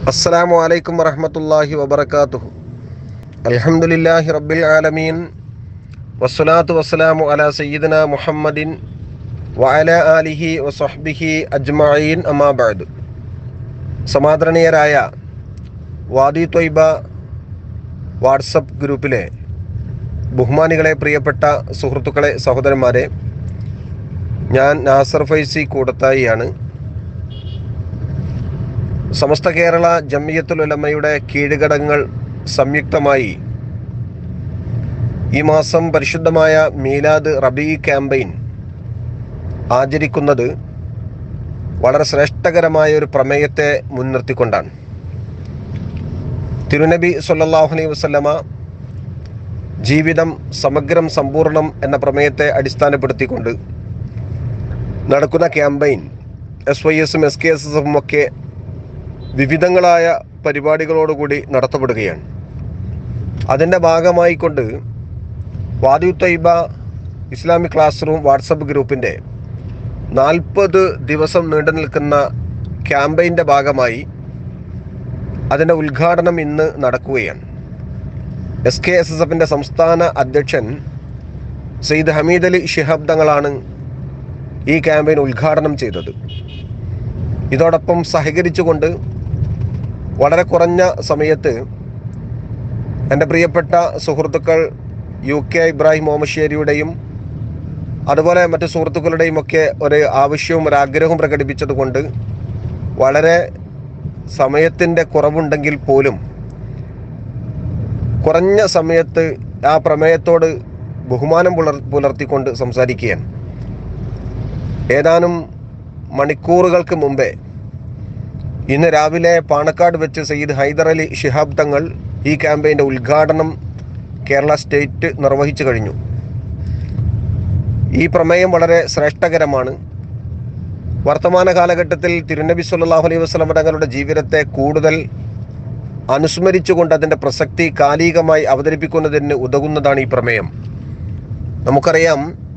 അസ്സലാമു അലൈക്കും വറഹ്മത്തുള്ളാഹി വബറകാതുഹു അൽഹംദുലില്ലാഹി റബ്ബിൽ ആലമീൻ വസ്സലാത്തു വസ്സലാമു അലാ സയ്യിദിന മുഹമ്മദിൻ വഅല ആലിഹി വസഹ്ബിഹി അജ്മഈൻ അമാ ബഅദ് സമാദരണീയരായ വാദി ത്വയ്ബ വാട്സപ്പ് ഗ്രൂപ്പിലെ ബഹുമാനികളെ പ്രിയപ്പെട്ട സുഹൃത്തുക്കളെ സഹോദരന്മാരെ ഞാൻ നാസർ ഫൈസി കൂടത്തായിയാണ് സമസ്ത കേരള ജമിയത്തുൽ ഉലമയുടെ കീഴ്ഘടകങ്ങൾ സംയുക്തമായി ഈ മാസം പരിശുദ്ധമായ മീലാദ് റബി ക്യാമ്പയിൻ ആചരിക്കുന്നത് വളരെ ശ്രേഷ്ഠകരമായ ഒരു പ്രമേയത്തെ മുൻനിർത്തിക്കൊണ്ടാണ് തിരുനബി സല്ലല്ലാഹു അലൈഹി വസല്ലമ ജീവിതം സമഗ്രം സമ്പൂർണം എന്ന പ്രമേയത്തെ അടിസ്ഥാനപ്പെടുത്തിക്കൊണ്ട് നടക്കുന്ന ക്യാമ്പയിൻ എസ് വൈ എസും എസ് കെ എസ് എസ് എഫും ഒക്കെ വിവിധങ്ങളായ പരിപാടികളോടുകൂടി നടത്തപ്പെടുകയാണ് അതിൻ്റെ ഭാഗമായിക്കൊണ്ട് Wadi Thaiba Islamic class room WhatsApp ഗ്രൂപ്പിൻ്റെ നാൽപ്പത് ദിവസം നീണ്ടു നിൽക്കുന്ന ക്യാമ്പയിൻ്റെ ഭാഗമായി അതിൻ്റെ ഉദ്ഘാടനം ഇന്ന് നടക്കുകയാണ് എസ് കെ എസ് എസ് എഫിൻ്റെ സംസ്ഥാന അധ്യക്ഷൻ സെയ്ദ് ഹമീദ് അലി ഷിഹാബ് തങ്ങളാണ് ഈ ക്യാമ്പയിൻ ഉദ്ഘാടനം ചെയ്തത് ഇതോടൊപ്പം സഹകരിച്ചുകൊണ്ട് വളരെ കുറഞ്ഞ സമയത്ത് എൻ്റെ പ്രിയപ്പെട്ട സുഹൃത്തുക്കൾ യു കെ ഇബ്രാഹിം ഓമശ്ശേരിയുടെയും അതുപോലെ മറ്റു സുഹൃത്തുക്കളുടെയും ഒക്കെ ഒരു ആവശ്യവും ഒരു ആഗ്രഹവും പ്രകടിപ്പിച്ചതുകൊണ്ട് വളരെ സമയത്തിൻ്റെ കുറവുണ്ടെങ്കിൽ പോലും കുറഞ്ഞ സമയത്ത് ആ പ്രമേയത്തോട് ബഹുമാനം പുലർ പുലർത്തിക്കൊണ്ട് സംസാരിക്കുകയാണ് ഏതാനും മണിക്കൂറുകൾക്ക് മുമ്പേ ഇന്ന് രാവിലെ പാണക്കാട് വെച്ച് സയ്യിദ് ഹൈദർ അലി ഷിഹാബ് തങ്ങൾ ഈ ക്യാമ്പയിൻ്റെ ഉദ്ഘാടനം കേരള സ്റ്റേറ്റ് നിർവഹിച്ചു കഴിഞ്ഞു ഈ പ്രമേയം വളരെ ശ്രേഷ്ഠകരമാണ് വർത്തമാന കാലഘട്ടത്തിൽ തിരുനബി സല്ലല്ലാഹു അലൈഹി വസല്ലം തങ്ങളുടെ ജീവിതത്തെ കൂടുതൽ അനുസ്മരിച്ചുകൊണ്ട് അതിൻ്റെ പ്രസക്തി കാലികമായി അവതരിപ്പിക്കുന്നതിന് ഉതകുന്നതാണ് ഈ പ്രമേയം നമുക്കറിയാം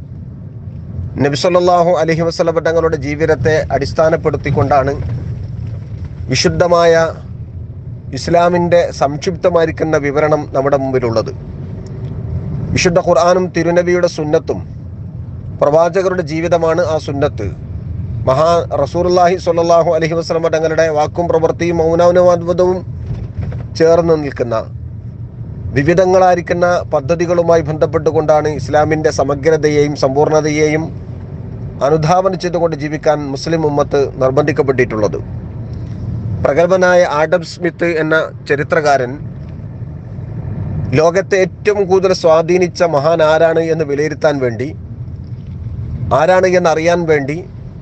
നബി സല്ലല്ലാഹു അലൈഹി വസല്ലം തങ്ങളുടെ ജീവിതത്തെ അടിസ്ഥാനപ്പെടുത്തിക്കൊണ്ടാണ് വിശുദ്ധമായ ഇസ്ലാമിൻ്റെ സംക്ഷിപ്തമായിരിക്കുന്ന വിവരണം നമ്മുടെ മുമ്പിലുള്ളത് വിശുദ്ധ ഖുർആാനും തിരുനബിയുടെ സുന്നത്തും പ്രവാചകരുടെ ജീവിതമാണ് ആ സുന്നത്ത് മഹാ റസൂർല്ലാഹി സ്വല്ലല്ലാഹു അലൈഹി വസ്ലമ തങ്ങളുടെ വാക്കും പ്രവൃത്തിയും മൗനാനുവാദവും ചേർന്ന് നിൽക്കുന്ന വിവിധങ്ങളായിരിക്കുന്ന പദ്ധതികളുമായി ബന്ധപ്പെട്ടുകൊണ്ടാണ് ഇസ്ലാമിൻ്റെ സമഗ്രതയെയും സമ്പൂർണതയെയും അനുധാവനം ചെയ്തുകൊണ്ട് ജീവിക്കാൻ മുസ്ലിം ഉമ്മത്ത് നിർബന്ധിക്കപ്പെട്ടിട്ടുള്ളത് പ്രഗത്ഭനായ ആഡം സ്മിത്ത് എന്ന ചരിത്രകാരൻ ലോകത്തെ ഏറ്റവും കൂടുതൽ സ്വാധീനിച്ച മഹാൻ ആരാണ് എന്ന് വിലയിരുത്താൻ വേണ്ടി ആരാണ് എന്ന് അറിയാൻ വേണ്ടി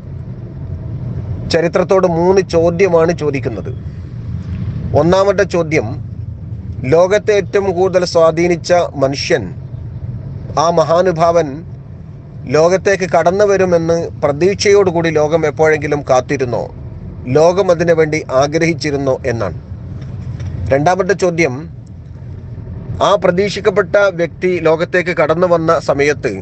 ചരിത്രത്തോട് മൂന്ന് ചോദ്യമാണ് ചോദിക്കുന്നത് ഒന്നാമത്തെ ചോദ്യം ലോകത്തെ ഏറ്റവും കൂടുതൽ സ്വാധീനിച്ച മനുഷ്യൻ ആ മഹാനുഭാവൻ ലോകത്തേക്ക് കടന്നു വരുമെന്ന് പ്രതീക്ഷയോടുകൂടി ലോകം എപ്പോഴെങ്കിലും കാത്തിരുന്നോ ലോകം അതിനു വേണ്ടി ആഗ്രഹിച്ചിരുന്നോ എന്നാണ് രണ്ടാമത്തെ ചോദ്യം ആ പ്രതീക്ഷിക്കപ്പെട്ട വ്യക്തി ലോകത്തേക്ക് കടന്നു വന്ന സമയത്ത്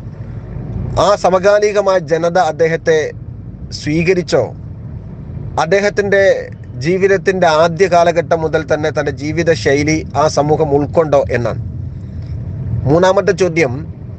ആ സമകാലികമായ ജനത അദ്ദേഹത്തെ സ്വീകരിച്ചോ അദ്ദേഹത്തിൻ്റെ ജീവിതത്തിൻ്റെ ആദ്യ കാലഘട്ടം മുതൽ തന്നെ തൻ്റെ ജീവിത ശൈലി ആ സമൂഹം ഉൾക്കൊണ്ടോ എന്നാണ് മൂന്നാമത്തെ ചോദ്യം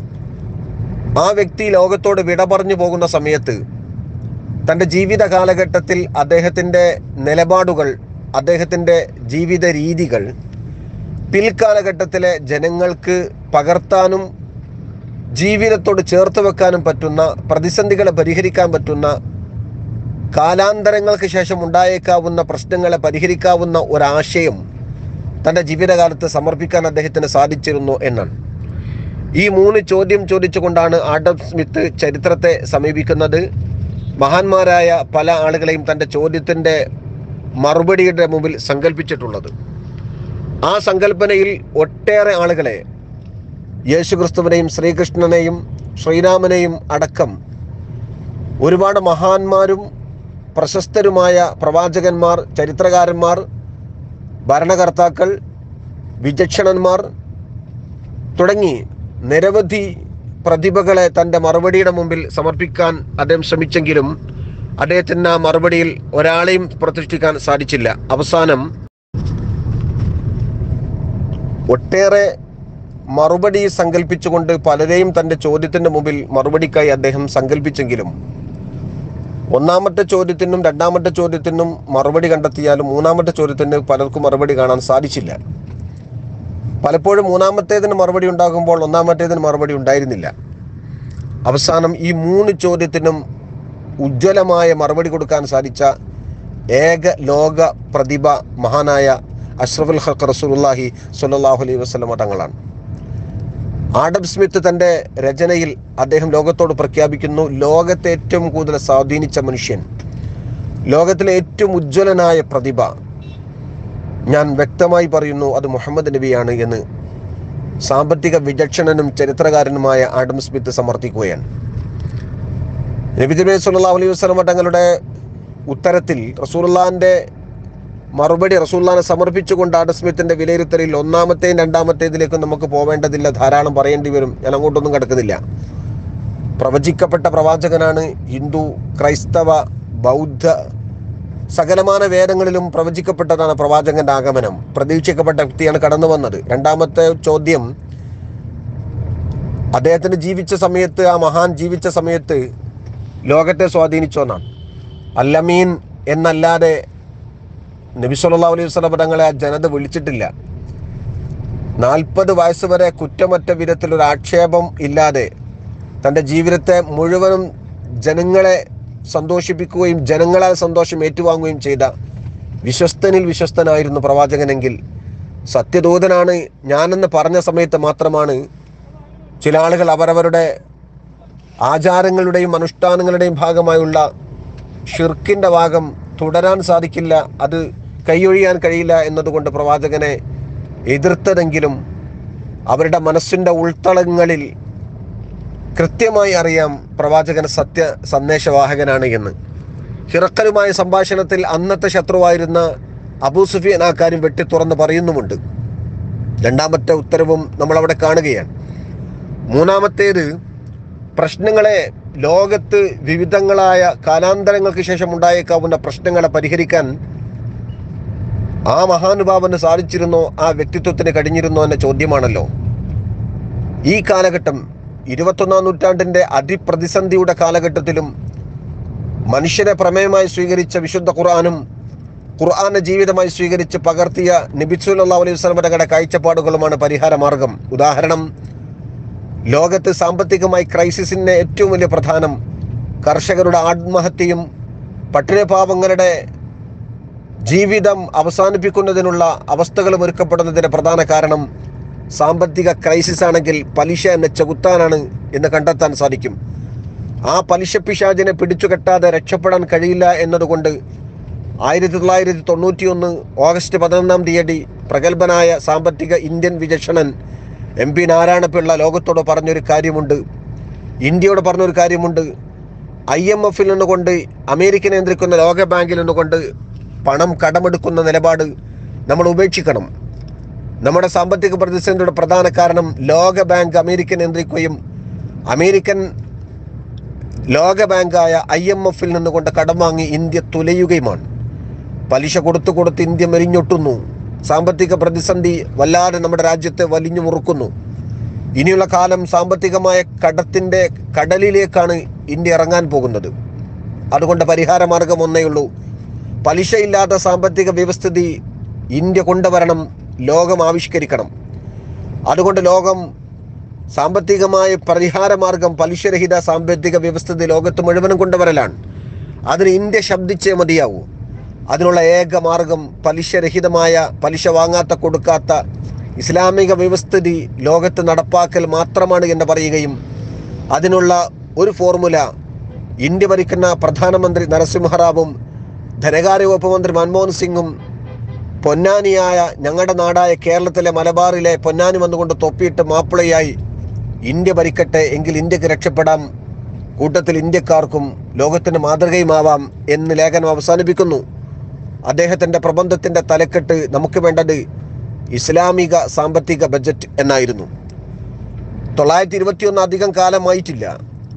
ആ വ്യക്തി ലോകത്തോട് വിട പറഞ്ഞു പോകുന്ന സമയത്ത് തൻ്റെ ജീവിത കാലഘട്ടത്തിൽ അദ്ദേഹത്തിൻ്റെ നിലപാടുകൾ അദ്ദേഹത്തിൻ്റെ ജീവിത രീതികൾ പിൽക്കാലഘട്ടത്തിലെ ജനങ്ങൾക്ക് പകർത്താനും ജീവിതത്തോട് ചേർത്ത് വെക്കാനും പറ്റുന്ന പ്രതിസന്ധികളെ പരിഹരിക്കാൻ പറ്റുന്ന കാലാന്തരങ്ങൾക്ക് ശേഷം ഉണ്ടായേക്കാവുന്ന പ്രശ്നങ്ങളെ പരിഹരിക്കാവുന്ന ഒരാശയം തൻ്റെ ജീവിതകാലത്ത് സമർപ്പിക്കാൻ അദ്ദേഹത്തിന് സാധിച്ചിരുന്നു എന്നാണ് ഈ മൂന്ന് ചോദ്യം ചോദിച്ചുകൊണ്ടാണ് ആഡം സ്മിത്ത് ചരിത്രത്തെ സമീപിക്കുന്നത് മഹാന്മാരായ പല ആളുകളെയും തൻ്റെ ചോദ്യത്തിൻ്റെ മറുപടിയുടെ മുമ്പിൽ സങ്കല്പിച്ചിട്ടുള്ളത് ആ സങ്കല്പനയിൽ ഒട്ടേറെ ആളുകളെ യേശുക്രിസ്തുവിനെയും ശ്രീകൃഷ്ണനെയും ശ്രീരാമനെയും അടക്കം ഒരുപാട് മഹാന്മാരും പ്രശസ്തരുമായ പ്രവാചകന്മാർ ചരിത്രകാരന്മാർ ഭരണകർത്താക്കൾ വിചക്ഷണന്മാർ തുടങ്ങി നിരവധി പ്രതിഭകളെ തൻ്റെ മറുപടിയുടെ മുമ്പിൽ സമർപ്പിക്കാൻ അദ്ദേഹം ശ്രമിച്ചെങ്കിലും അദ്ദേഹത്തിന് ആ മറുപടിയിൽ ഒരാളെയും പ്രതിഷ്ഠിക്കാൻ സാധിച്ചില്ല അവസാനം ഒട്ടേറെ മറുപടി സങ്കല്പിച്ചുകൊണ്ട് പലരെയും തന്റെ ചോദ്യത്തിന്റെ മുമ്പിൽ മറുപടിക്കായി അദ്ദേഹം സങ്കല്പിച്ചെങ്കിലും ഒന്നാമത്തെ ചോദ്യത്തിനും രണ്ടാമത്തെ ചോദ്യത്തിനും മറുപടി കണ്ടെത്തിയാലും മൂന്നാമത്തെ ചോദ്യത്തിന് പലർക്കും മറുപടി കാണാൻ സാധിച്ചില്ല പലപ്പോഴും മൂന്നാമത്തേതിന് മറുപടി ഉണ്ടാകുമ്പോൾ ഒന്നാമത്തേതിന് മറുപടി ഉണ്ടായിരുന്നില്ല അവസാനം ഈ മൂന്ന് ചോദ്യത്തിനും ഉജ്ജ്വലമായ മറുപടി കൊടുക്കാൻ സാധിച്ച ഏക ലോക പ്രതിഭ മഹാനായ അഷ്റഫുൽ ഹഖ് റസൂലുള്ളാഹി സ്വല്ലല്ലാഹു അലൈഹി വസല്ലമ തങ്ങളാണ് ആഡം സ്മിത്ത് തന്റെ രചനയിൽ അദ്ദേഹം ലോകത്തോട് പ്രഖ്യാപിക്കുന്നു ലോകത്തെ ഏറ്റവും കൂടുതൽ സ്വാധീനിച്ച മനുഷ്യൻ ലോകത്തിലെ ഏറ്റവും ഉജ്ജ്വലനായ പ്രതിഭ ഞാൻ വ്യക്തമായി പറയുന്നു അത് മുഹമ്മദ് നബിയാണ് എന്ന് സാമ്പത്തിക വിചക്ഷണനും ചരിത്രകാരനുമായ ആഡം സ്മിത്ത് സമർത്ഥിക്കുകയാണ് നബി ജബി സല്ലല്ലാഹു അലൈഹി വസല്ലമ തങ്ങളുടെ ഉത്തരത്തിൽ റസൂലുള്ളാന്റെ മറുപടി റസൂല്ലാനെ സമർപ്പിച്ചുകൊണ്ട് ആഡം സ്മിത്തിന്റെ വിലയിരുത്തലിൽ ഒന്നാമത്തെയും രണ്ടാമത്തേതിലേക്കും നമുക്ക് പോവേണ്ടതില്ല ധാരാളം പറയേണ്ടി വരും ഞാൻ അങ്ങോട്ടൊന്നും കിടക്കുന്നില്ല പ്രവചിക്കപ്പെട്ട പ്രവാചകനാണ് ഹിന്ദു ക്രൈസ്തവ ബൗദ്ധ സകലമാന വേദങ്ങളിലും പ്രവചിക്കപ്പെട്ടതാണ് പ്രവാചകന്റെ ആഗമനം പ്രതീക്ഷിക്കപ്പെട്ട വ്യക്തിയാണ് കടന്നു വന്നത് രണ്ടാമത്തെ ചോദ്യം അദ്ദേഹത്തിന് ജീവിച്ച സമയത്ത് ആ മഹാൻ ജീവിച്ച സമയത്ത് ലോകത്തെ സ്വാധീനിച്ചോന്നാണ് അല്ലമീൻ എന്നല്ലാതെ നബി സല്ലല്ലാഹു അലൈഹി വസല്ലം തങ്ങളെ ആ ജനത വിളിച്ചിട്ടില്ല നാൽപ്പത് വയസ്സ് വരെ കുറ്റമറ്റ വിധത്തിൽ ഒരു ആക്ഷേപം ഇല്ലാതെ തൻ്റെ ജീവിതത്തെ മുഴുവനും ജനങ്ങളെ സന്തോഷിപ്പിക്കുകയും ജനങ്ങളാൽ സന്തോഷം ഏറ്റുവാങ്ങുകയും ചെയ്ത വിശ്വസ്തനിൽ വിശ്വസ്തനായിരുന്നു പ്രവാചകനെങ്കിൽ സത്യദൂതനാണ് ഞാനെന്ന് പറഞ്ഞ സമയത്ത് മാത്രമാണ് ചില ആളുകൾ അവരവരുടെ ആചാരങ്ങളുടെയും അനുഷ്ഠാനങ്ങളുടെയും ഭാഗമായുള്ള ഷിർക്കിന്റെ ഭാഗം തുടരാൻ സാധിക്കില്ല അത് കൈയൊഴിയാൻ കഴിയില്ല എന്നതുകൊണ്ട് പ്രവാചകനെ എതിർത്തതെങ്കിലും അവരുടെ മനസ്സിന്റെ ഉൾത്തളങ്ങളിൽ കൃത്യമായി അറിയാം പ്രവാചകൻ സത്യ സന്ദേശവാഹകനാണ് എന്ന് ഹിറക്കലുമായ സംഭാഷണത്തിൽ അന്നത്തെ ശത്രുവായിരുന്ന അബൂ സുഫിയൻ ആ കാര്യം വെട്ടി തുറന്ന് പറയുന്നുമുണ്ട് രണ്ടാമത്തെ ഉത്തരവും നമ്മൾ അവിടെ കാണുകയാണ് മൂന്നാമത്തേത് പ്രശ്നങ്ങളെ ലോകത്ത് വിവിധങ്ങളായ കാലാന്തരങ്ങൾക്ക് ശേഷം ഉണ്ടായേക്കാവുന്ന പ്രശ്നങ്ങളെ പരിഹരിക്കാൻ ആ മഹാനുഭാവന് സാധിച്ചിരുന്നോ ആ വ്യക്തിത്വത്തിന് കഴിഞ്ഞിരുന്നോ എന്ന ചോദ്യമാണല്ലോ ഈ കാലഘട്ടം ഇരുപത്തൊന്നാം നൂറ്റാണ്ടിന്റെ അതിപ്രതിസന്ധിയുടെ കാലഘട്ടത്തിലും മനുഷ്യനെ പ്രമേയമായി സ്വീകരിച്ച വിശുദ്ധ ഖുർആാനും ഖുർആാനെ ജീവിതമായി സ്വീകരിച്ച് പകർത്തിയ നബിസുല്ലാ അലൈഹി വസ്ലം തങ്ങളുടെ കാഴ്ചപ്പാടുകളുമാണ് പരിഹാര മാർഗം ഉദാഹരണം ലോകത്ത് സാമ്പത്തികമായി ക്രൈസിസിന് ഏറ്റവും വലിയ പ്രധാനം കർഷകരുടെ ആത്മഹത്യയും പട്ടിണിപാപങ്ങളുടെ ജീവിതം അവസാനിപ്പിക്കുന്നതിനുള്ള അവസ്ഥകളും ഒരുക്കപ്പെടുന്നതിന് പ്രധാന കാരണം സാമ്പത്തിക ക്രൈസിസ് ആണെങ്കിൽ പലിശ എന്നെ ചെകുത്താനാണ് എന്ന് കണ്ടെത്താൻ സാധിക്കും ആ പലിശ പിശാചിനെ പിടിച്ചുകെട്ടാതെ രക്ഷപ്പെടാൻ കഴിയില്ല എന്നതുകൊണ്ട് ആയിരത്തി തൊള്ളായിരത്തി തൊണ്ണൂറ്റി ഒന്ന് ഓഗസ്റ്റ് പതിനൊന്നാം തീയതി പ്രഗത്ഭനായ സാമ്പത്തിക ഇന്ത്യൻ വിചക്ഷണൻ എം പി നാരായണപിള്ള ലോകത്തോട് പറഞ്ഞൊരു കാര്യമുണ്ട് ഇന്ത്യയോട് പറഞ്ഞൊരു കാര്യമുണ്ട് ഐ എം എഫിൽ നിന്നുകൊണ്ട് അമേരിക്ക നിയന്ത്രിക്കുന്ന ലോക ബാങ്കിൽ നിന്നുകൊണ്ട് പണം കടമെടുക്കുന്ന നിലപാട് നമ്മൾ ഉപേക്ഷിക്കണം നമ്മുടെ സാമ്പത്തിക പ്രതിസന്ധിയുടെ പ്രധാന കാരണം ലോക ബാങ്ക് അമേരിക്ക നിയന്ത്രിക്കുകയും അമേരിക്കൻ ലോക ബാങ്കായ ഐ എം എഫിൽ നിന്നുകൊണ്ട് കടം വാങ്ങി ഇന്ത്യ തുലയുകയുമാണ് പലിശ കൊടുത്തു കൊടുത്ത് ഇന്ത്യ മെലിഞ്ഞൊട്ടുന്നു സാമ്പത്തിക പ്രതിസന്ധി വല്ലാതെ നമ്മുടെ രാജ്യത്തെ വലിഞ്ഞു മുറുക്കുന്നു ഇനിയുള്ള കാലം സാമ്പത്തികമായ കടത്തിന്റെ കടലിലേക്കാണ് ഇന്ത്യ ഇറങ്ങാൻ പോകുന്നത് അതുകൊണ്ട് പരിഹാര മാർഗം ഒന്നേ ഉള്ളൂ പലിശയില്ലാത്ത സാമ്പത്തിക വ്യവസ്ഥിതി ഇന്ത്യ കൊണ്ടുവരണം ലോകം ആവിഷ്കരിക്കണം അതുകൊണ്ട് ലോകം സാമ്പത്തികമായ പരിഹാര മാർഗം പലിശരഹിത സാമ്പത്തിക വ്യവസ്ഥിതി ലോകത്ത് മുഴുവനും കൊണ്ടുവരലാണ് അതിന് ഇന്ത്യ ശബ്ദിച്ചേ മതിയാവൂ അതിനുള്ള ഏക മാർഗം പലിശരഹിതമായ പലിശ വാങ്ങാത്ത കൊടുക്കാത്ത ഇസ്ലാമിക വ്യവസ്ഥിതി ലോകത്ത് നടപ്പാക്കൽ മാത്രമാണ് എന്ന് പറയുകയും അതിനുള്ള ഒരു ഫോർമുല ഇന്ത്യ ഭരിക്കുന്ന പ്രധാനമന്ത്രി നരസിംഹറാവും ധനകാര്യ വകുപ്പ് മന്ത്രി മൻമോഹൻ സിംഗും പൊന്നാനിയായ ഞങ്ങളുടെ നാടായ കേരളത്തിലെ മലബാറിലെ പൊന്നാനി വന്നുകൊണ്ട് തൊപ്പിയിട്ട് മാപ്പിളയായി ഇന്ത്യ ഭരിക്കട്ടെ എങ്കിൽ ഇന്ത്യക്ക് രക്ഷപ്പെടാം കൂട്ടത്തിൽ ഇന്ത്യക്കാർക്കും ലോകത്തിന് മാതൃകയുമാവാം എന്ന് ലേഖനം അവസാനിപ്പിക്കുന്നു അദ്ദേഹത്തിന്റെ പ്രബന്ധത്തിന്റെ തലക്കെട്ട് നമുക്ക് വേണ്ടത് ഇസ്ലാമിക സാമ്പത്തിക ബജറ്റ് എന്നായിരുന്നു തൊള്ളായിരത്തി ഇരുപത്തിയൊന്ന് അധികം കാലമായിട്ടില്ല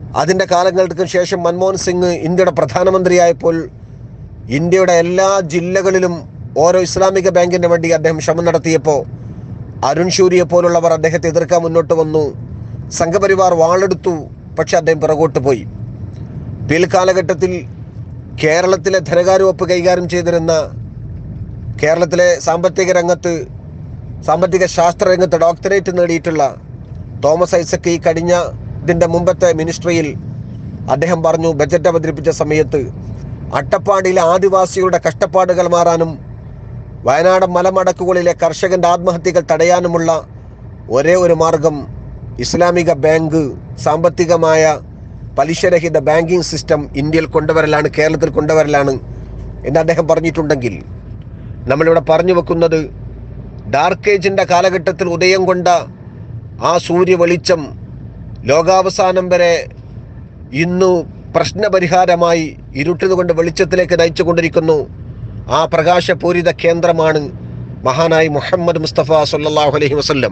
അതിൻ്റെ കാലങ്ങൾക്ക് ശേഷം മൻമോഹൻ സിംഗ് ഇന്ത്യയുടെ പ്രധാനമന്ത്രിയായപ്പോൾ ഇന്ത്യയുടെ എല്ലാ ജില്ലകളിലും ഓരോ ഇസ്ലാമിക ബാങ്കിന്റെ വേണ്ടി അദ്ദേഹം ശ്രമം നടത്തിയപ്പോൾ അരുൺ ഷൂരിയെ പോലുള്ളവർ അദ്ദേഹത്തെ എതിർക്കാൻ മുന്നോട്ട് വന്നു സംഘപരിവാർ വാളെടുത്തു പക്ഷെ അദ്ദേഹം പിറകോട്ട് പോയി പിൽക്കാലഘട്ടത്തിൽ കേരളത്തിലെ ധനകാര്യ വകുപ്പ് കൈകാര്യം ചെയ്തിരുന്ന കേരളത്തിലെ സാമ്പത്തിക രംഗത്ത് സാമ്പത്തിക ശാസ്ത്ര രംഗത്ത് ഡോക്ടറേറ്റ് നേടിയിട്ടുള്ള തോമസ് ഐസക് ഈ കഴിഞ്ഞ ഇതിൻ്റെ മുമ്പത്തെ മിനിസ്ട്രിയിൽ അദ്ദേഹം പറഞ്ഞു ബജറ്റ് അവതരിപ്പിച്ച സമയത്ത് അട്ടപ്പാടിയിലെ ആദിവാസികളുടെ കഷ്ടപ്പാടുകൾ മാറാനും വയനാട് മലമടക്കുകളിലെ കർഷകന്റെ ആത്മഹത്യകൾ തടയാനുമുള്ള ഒരേ ഒരു മാർഗം ഇസ്ലാമിക ബാങ്ക് സാമ്പത്തികമായ പലിശരഹിത ബാങ്കിംഗ് സിസ്റ്റം ഇന്ത്യയിൽ കൊണ്ടുവരലാണ് കേരളത്തിൽ കൊണ്ടുവരലാണ് എന്ന് അദ്ദേഹം പറഞ്ഞിട്ടുണ്ടെങ്കിൽ നമ്മളിവിടെ പറഞ്ഞു വെക്കുന്നത് ഡാർക്ക് ഏജിന്റെ കാലഘട്ടത്തിൽ ഉദയം കൊണ്ട ആ സൂര്യ വെളിച്ചം ലോകാവസാനം വരെ ഇന്നു പ്രശ്നപരിഹാരമായി ഇരുട്ടതുകൊണ്ട് വെളിച്ചത്തിലേക്ക് നയിച്ചുകൊണ്ടിരിക്കുന്നു ആ പ്രകാശപൂരിത കേന്ദ്രമാണ് മഹാനായി മുഹമ്മദ് മുസ്തഫ സല്ലല്ലാഹു അലൈഹി വസല്ലം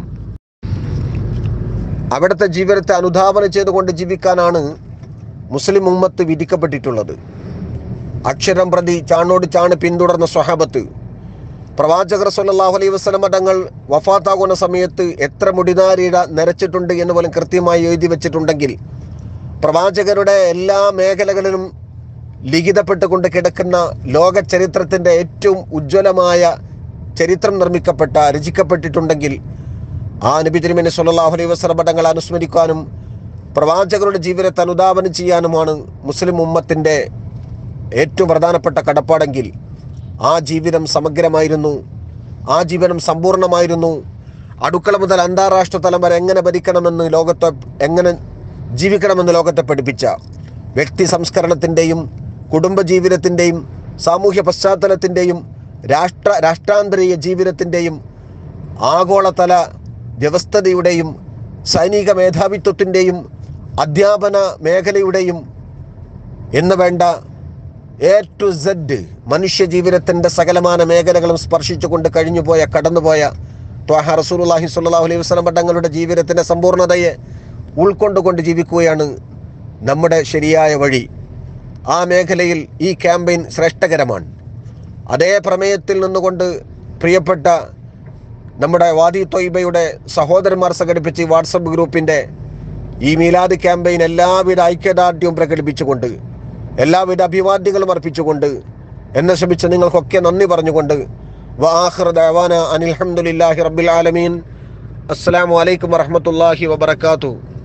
അവിടുത്തെ ജീവിതത്തെ അനുധാവനം ചെയ്തുകൊണ്ട് ജീവിക്കാനാണ് മുസ്ലിം ഉമ്മത്ത് വിധിക്കപ്പെട്ടിട്ടുള്ളത് അക്ഷരം പ്രതി ചാണോട് ചാണ് പിന്തുടർന്ന സ്വഹാബത്ത് പ്രവാചകർ സല്ലല്ലാഹു അലൈഹി വസല്ലം തങ്ങൾ വഫാത്താകുന്ന സമയത്ത് എത്ര മുടിനാരിട നരച്ചിട്ടുണ്ട് എന്ന് പോലും കൃത്യമായി എഴുതി വെച്ചിട്ടുണ്ടെങ്കിൽ പ്രവാചകരുടെ എല്ലാ മേഖലകളിലും ലിഖിതപ്പെട്ടുകൊണ്ട് കിടക്കുന്ന ലോക ചരിത്രത്തിന്റെ ഏറ്റവും ഉജ്ജ്വലമായ ചരിത്രം നിർമ്മിക്കപ്പെട്ട രചിക്കപ്പെട്ടിട്ടുണ്ടെങ്കിൽ ആ നബി തിരുമേനി സല്ലല്ലാഹു അലൈഹി വസല്ലം തങ്ങൾ അനുസ്മരിക്കാനും പ്രവാചകരുടെ ജീവിതത്തെ അനുധാവനം ചെയ്യാനുമാണ് മുസ്ലിം ഉമ്മത്തിന്റെ ഏറ്റവും പ്രധാനപ്പെട്ട കടപ്പാടെങ്കിൽ ആ ജീവിതം സമഗ്രമായിരുന്നു ആ ജീവിതം സമ്പൂർണമായിരുന്നു അടുക്കള മുതൽ അന്താരാഷ്ട്ര തലം വരെ എങ്ങനെ ഭരിക്കണമെന്ന് ലോകത്തെ എങ്ങനെ ജീവിക്കണമെന്ന് ലോകത്തെ പഠിപ്പിച്ച വ്യക്തി സംസ്കരണത്തിൻ്റെയും കുടുംബ ജീവിതത്തിൻ്റെയും സാമൂഹ്യ പശ്ചാത്തലത്തിൻ്റെയും രാഷ്ട്ര രാഷ്ട്രാന്തരീയ ജീവിതത്തിൻ്റെയും ആഗോളതല വ്യവസ്ഥതയുടെയും സൈനിക മേധാവിത്വത്തിൻ്റെയും അധ്യാപന മേഖലയുടെയും എന്ന് വേണ്ട എ ടു സെഡ് മനുഷ്യ ജീവിതത്തിന്റെ സകലമാന മേഖലകളും സ്പർശിച്ചുകൊണ്ട് കഴിഞ്ഞുപോയ കടന്നുപോയ ത്വാഹ റസൂലുള്ളാഹി സ്വല്ലല്ലാഹു അലൈഹി വസല്ലം തങ്ങളുടെ ജീവിതത്തിന്റെ സമ്പൂർണ്ണതയെ ഉൾക്കൊണ്ടുകൊണ്ട് ജീവിക്കുകയാണ് നമ്മുടെ ശരിയായ വഴി ആ മേഖലയിൽ ഈ ക്യാമ്പയിൻ ശ്രേഷ്ഠകരമാണ് അതേ പ്രമേയത്തിൽ നിന്നുകൊണ്ട് പ്രിയപ്പെട്ട നമ്മുടെ വാദി തൊയ്ബയുടെ സഹോദരന്മാർ സംഘടിപ്പിച്ച ഈ വാട്സപ്പ് ഗ്രൂപ്പിന്റെ ഈ മീലാദ് ക്യാമ്പയിൻ എല്ലാവിധ ഐക്യദാർഢ്യവും പ്രകടിപ്പിച്ചുകൊണ്ട് എല്ലാവിധ അഭിവാദ്യങ്ങളും അർപ്പിച്ചുകൊണ്ട് എന്നെ ശ്രമിച്ച നിങ്ങൾക്കൊക്കെ നന്ദി പറഞ്ഞുകൊണ്ട് വാഹിർ ദഅവാന അനിൽ ഹംദുലില്ലാഹി റബ്ബിൽ ആലമീൻ അസ്സലാമു അലൈക്കും വറഹ്മത്തുള്ളാഹി വബറകാതുഹു